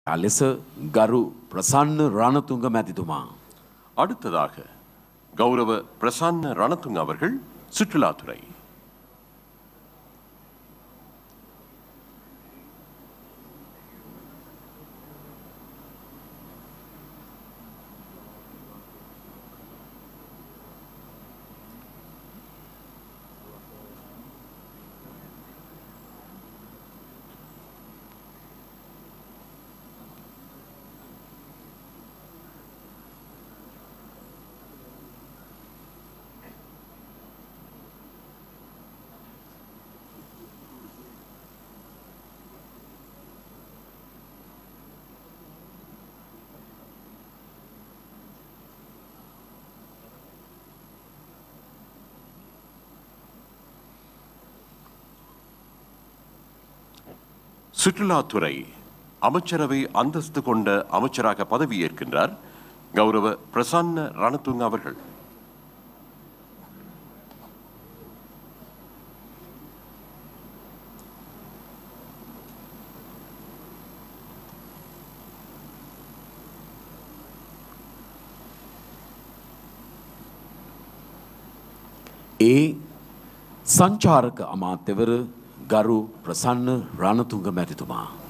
ලෙස ගරු ප්‍රසන්න රණතුංග මැතිතුමා. அடுத்ததாக கௌரவ பிரசன்ன ரணதுங் அவர்கள் சுற்றுலாத்துறை சுற்றுலாத்துறை அமைச்சரவை அந்தஸ்து கொண்ட அமைச்சராக பதவியேற்கின்றார் கௌரவ பிரசன்ன ரணதுங் அவர்கள் ඒ සංචාරක අමාත්‍යවර ගරු ප්‍රසන්න රණතුංග මැතිතුමා.